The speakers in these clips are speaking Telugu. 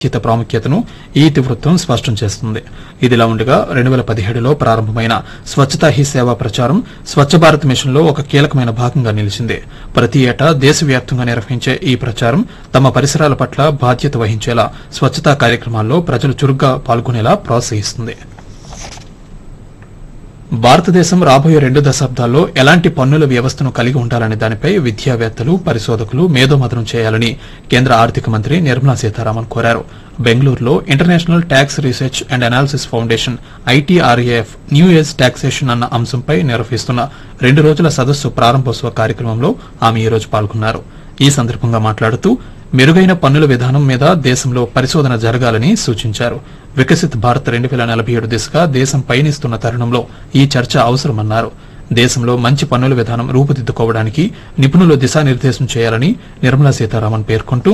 బాధ్యత ప్రాముఖ్యతను ఈ ఇతివృత్తం స్పష్టం చేస్తుంది ఇదిలా ఉండగా రెండు వేల పదిహేడులో ప్రారంభమైన స్వచ్ఛతా హీ సేవ ప్రచారం స్వచ్ఛ భారత్ మిషన్ లో ఒక కీలకమైన భాగంగా నిలిచింది ప్రతి ఏటా దేశవ్యాప్తంగా నిర్వహించే ఈ ప్రచారం తమ పరిసరాల పట్ల బాధ్యత వహించేలా స్వచ్ఛతా కార్యక్రమాల్లో ప్రజలు చురుగ్గా పాల్గొనేలా ప్రోత్సహిస్తుంది భారతదేశం రాబోయే రెండు దశాబ్దాల్లో ఎలాంటి పన్నుల వ్యవస్థను కలిగి ఉండాలనే దానిపై విద్యావేత్తలు పరిశోధకులు మేధోమథనం చేయాలని కేంద్ర ఆర్థిక మంత్రి నిర్మలా సీతారామన్ కోరారు బెంగళూరులో international tax research and analysis foundation ITRAF new age taxation అన్న అంశంపై నిర్వహిస్తున్న రెండు రోజుల సదస్సు ప్రారంభోత్సవ కార్యక్రమంలో ఆమె ఈ రోజు పాల్గొన్నారు ఈ సందర్భంగా మాట్లాడుతూ మెరుగైన పన్నుల విధానం మీద దేశంలో పరిశోధన జరగాలని సూచించారు వికసిత్ భారత్ రెండు వేల నలభై ఏడు దిశగా దేశం పయనిస్తున్న తరుణంలో ఈ చర్చ అవసరమన్నారు దేశంలో మంచి పన్నుల విధానం రూపుదిద్దుకోవడానికి నిపుణులు దిశానిర్దేశం చేయాలని నిర్మలా సీతారామన్ పేర్కొంటూ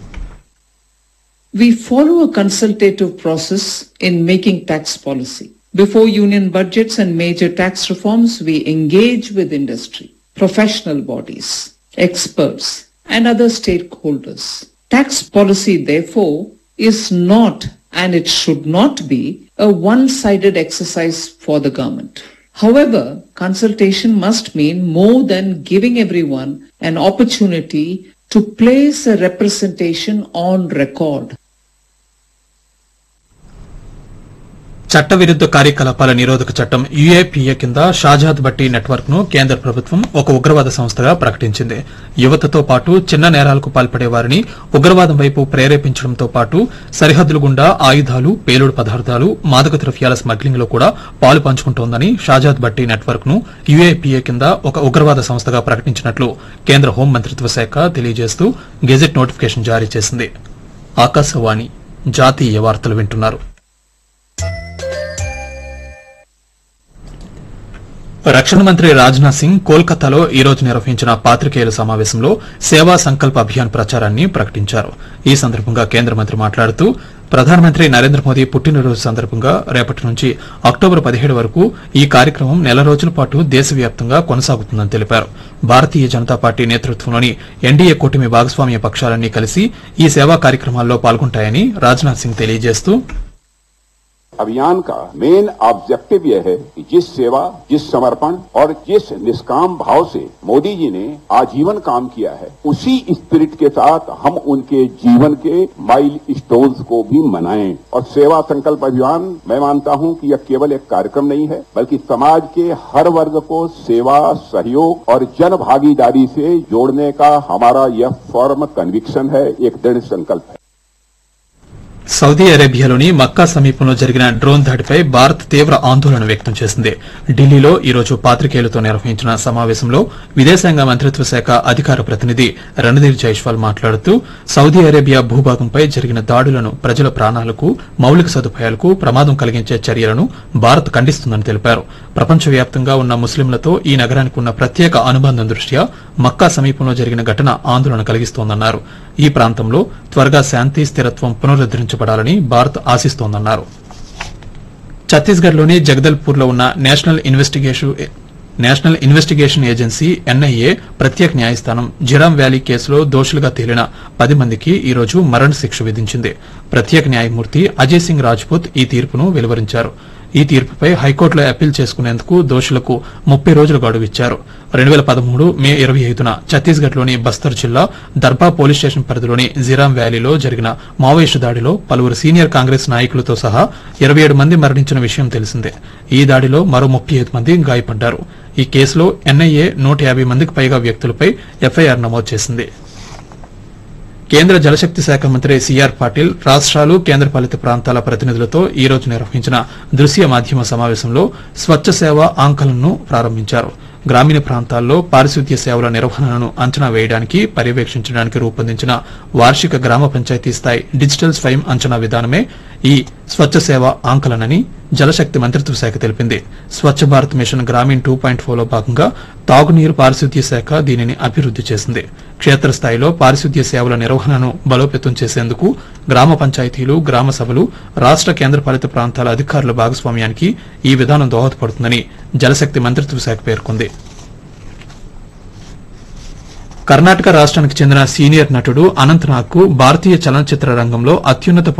We follow a consultative process in making tax policy. Before union budgets and major tax reforms, we engage with industry, professional bodies, experts, and other stakeholders. Tax policy, therefore, is not and it should not be a one-sided exercise for the government. However, consultation must mean more than giving everyone an opportunity to place a representation on record. చట్టవిరుద్ధ కార్యకలాపాల నిరోధక చట్టం యుఏపీఏ కింద షాజాద్ బట్టి నెట్వర్క్ ను కేంద్ర ప్రభుత్వం ఒక ఉగ్రవాద సంస్థగా ప్రకటించింది యువతతో పాటు చిన్న నేరాలకు పాల్పడే వారిని ఉగ్రవాదం వైపు ప్రేరేపించడంతో పాటు సరిహద్దుల గుండా ఆయుధాలు పేలుడు పదార్థాలు మాదక ద్రవ్యాల స్మగ్లింగ్ లో కూడా పాలు పంచుకుంటోందని షాజాద్ బట్టి నెట్వర్క్ ను యుఏపీఏ కింద ఒక ఉగ్రవాద సంస్థగా ప్రకటించినట్లు కేంద్ర హోం మంత్రిత్వ శాఖ తెలియజేస్తూ గెజెట్ నోటిఫికేషన్ జారీ చేసింది ఆకాశవాణి జాతీయ వార్తలు వింటున్నారు రక్షణ మంత్రి రాజ్నాథ్ సింగ్ కోల్కతాలో ఈ రోజు నిర్వహించిన పాత్రికేయుల సమావేశంలో సేవా సంకల్ప అభియాన్ ప్రచారాన్ని ప్రకటించారు ఈ సందర్భంగా కేంద్ర మంత్రి మాట్లాడుతూ ప్రధానమంత్రి నరేంద్ర మోదీ పుట్టినరోజు సందర్భంగా రేపటి నుంచి అక్టోబర్ పదిహేడు వరకు ఈ కార్యక్రమం నెల రోజుల పాటు దేశవ్యాప్తంగా కొనసాగుతుందని తెలిపారు భారతీయ జనతా పార్టీ నేతృత్వంలోని ఎన్డీఏ కూటమి భాగస్వామ్య పక్షాలన్నీ కలిసి ఈ సేవా కార్యక్రమాల్లో పాల్గొంటాయని రాజ్నాథ్ సింగ్ తెలియజేస్తూ अभियान का मेन ऑब्जेक्टिव यह है कि जिस सेवा जिस समर्पण और जिस निष्काम भाव से मोदी जी ने आजीवन काम किया है उसी स्पिरिट के साथ हम उनके जीवन के माइल स्टोन्स को भी मनाएं और सेवा संकल्प अभियान मैं मानता हूं कि यह केवल एक कार्यक्रम नहीं है बल्कि समाज के हर वर्ग को सेवा सहयोग और जन भागीदारी से जोड़ने का हमारा यह फर्म कन्विक्शन है एक दृढ़ संकल्प है సౌదీ అరేబియాలోని మక్కా సమీపంలో జరిగిన డ్రోన్ దాడిపై భారత్ తీవ్ర ఆందోళన వ్యక్తం చేసింది ఢిల్లీలో ఈ రోజు పాత్రికేయులతో నిర్వహించిన సమావేశంలో విదేశాంగ మంత్రిత్వ శాఖ అధికార ప్రతినిధి రణధీర్ జైష్వాల్ మాట్లాడుతూ సౌదీ అరేబియా భూభాగంపై జరిగిన దాడులను ప్రజల ప్రాణాలకు మౌలిక సదుపాయాలకు ప్రమాదం కలిగించే చర్యలను భారత్ ఖండిస్తుందని తెలిపారు ప్రపంచవ్యాప్తంగా ఉన్న ముస్లింలతో ఈ నగరానికి ఉన్న ప్రత్యేక అనుబంధం దృష్ట్యా మక్కా సమీపంలో జరిగిన ఘటన ఆందోళన కలిగిస్తోందన్నారు ఈ ప్రాంతంలో త్వరగా శాంతి స్థిరత్వం పునరుద్దరించబడాలని భారత్ ఆశిస్తోందన్నారు ఛత్తీస్గఢ్లోని జగదల్పూర్లో ఉన్న national investigation national investigation agency NIA ప్రత్యేక న్యాయస్థానం జిరామ్ వ్యాలీ కేసులో దోషులుగా తేలిన పది మందికి ఈ రోజు మరణ శిక్ష విధించింది ప్రత్యేక న్యాయమూర్తి అజయ్ సింగ్ రాజ్పుత్ ఈ తీర్పును వెలువరించారు ఈ తీర్పుపై హైకోర్టులో అప్పీల్ చేసుకునేందుకు దోషులకు ముప్పై రోజుల గడువు ఇచ్చారు రెండు వేల పదమూడు మే ఇరవై ఐదున ఛత్తీస్గఢ్లోని బస్తర్ జిల్లా దర్బా పోలీస్ స్టేషన్ పరిధిలోని జిరామ్ వ్యాలీలో జరిగిన మావోయిస్టు దాడిలో పలువురు సీనియర్ కాంగ్రెస్ నాయకులతో సహా ఇరవై ఏడు మంది మరణించిన విషయం తెలిసిందే ఈ దాడిలో మరో ముప్పై ఐదు మంది గాయపడ్డారు ఈ కేసులో ఎన్ఐఏ నూట యాభై మందికి పైగా వ్యక్తులపై ఎఫ్ఐఆర్ నమోదు చేసింది కేంద్ర జలశక్తి శాఖ మంత్రి సిఆర్ పాటిల్ రాష్ట్రాలు కేంద్రపాలిత ప్రాంతాల ప్రతినిధులతో ఈ రోజు నిర్వహించిన దృశ్య మాధ్యమ సమావేశంలో స్వచ్ఛ సేవ ఆంకలన్ను ప్రారంభించారు గ్రామీణ ప్రాంతాల్లో పారిశుద్ధ్య సేవల నిర్వహణను అంచనా వేయడానికి పర్యవేక్షించడానికి రూపొందించిన వార్షిక గ్రామ పంచాయతీ స్థాయి డిజిటల్ స్వయం అంచనా విధానమే ఈ స్వచ్ఛ సేవ ఆంకలనని జలశక్తి మంత్రిత్వ శాఖ తెలిపింది Swachh Bharat mission Grameen two point ఫోర్లో భాగంగా తాగునీరు పారిశుద్ధ్య శాఖ దీనిని అభివృద్ది చేసింది క్షేత్రస్థాయిలో పారిశుద్ధ్య సేవల నిర్వహణను బలోపేతం చేసేందుకు గ్రామ పంచాయతీలు గ్రామ సభలు రాష్ట కేంద్రపాలిత ప్రాంతాల అధికారుల భాగస్వామ్యానికి ఈ విధానం దోహదపడుతుందని జలశక్తి మంత్రిత్వ శాఖ పేర్కొంది కర్ణాటక రాష్ట్రానికి చెందిన సీనియర్ నటుడు అనంతనాగ్ కు భారతీయ చలనచిత్ర రంగంలో అత్యున్నత